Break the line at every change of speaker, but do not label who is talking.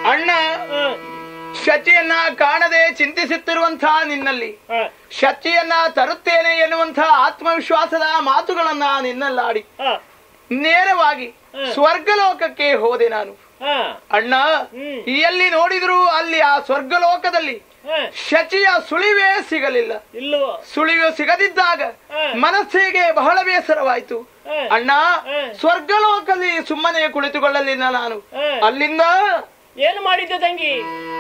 ಅಣ್ಣ ಶಚಿಯನ್ನ ಕಾಣದೆ ಚಿಂತಿಸುತ್ತಿರುವಂತಹ ನಿನ್ನಲ್ಲಿ ಶಚಿಯನ್ನ ತರುತ್ತೇನೆ ಎನ್ನುವಂತಹ ಆತ್ಮವಿಶ್ವಾಸದ ಮಾತುಗಳನ್ನ ನಿನ್ನಲ್ಲಾಡಿ ನೇರವಾಗಿ ಸ್ವರ್ಗಲೋಕಕ್ಕೆ ಹೋದೆ ನಾನು ಅಣ್ಣ
ಹ್ಮ್.
ಎಲ್ಲಿ ನೋಡಿದ್ರು ಅಲ್ಲಿ ಆ ಸ್ವರ್ಗಲೋಕದಲ್ಲಿ ಶಚಿಯ ಸುಳಿವೇ ಸಿಗಲಿಲ್ಲ
ಇಲ್ಲವೋ
ಸುಳಿವು ಸಿಗದಿದ್ದಾಗ
ಹ್ಮ್.
ಮನಸ್ಸಿಗೆ ಬಹಳ ಬೇಸರವಾಯ್ತು
ಹ್ಮ್.
ಅಣ್ಣ
ಹ್ಮ್.
ಸ್ವರ್ಗಲೋಕದಲ್ಲಿ ಸುಮ್ಮನೆ ಕುಳಿತುಕೊಳ್ಳಲಿಲ್ಲ ನಾನು
ಹ್ಮ್.
ಅಲ್ಲಿಂದ
ಏನು ಮಾಡಿದ್ದೆ ತಂಗಿ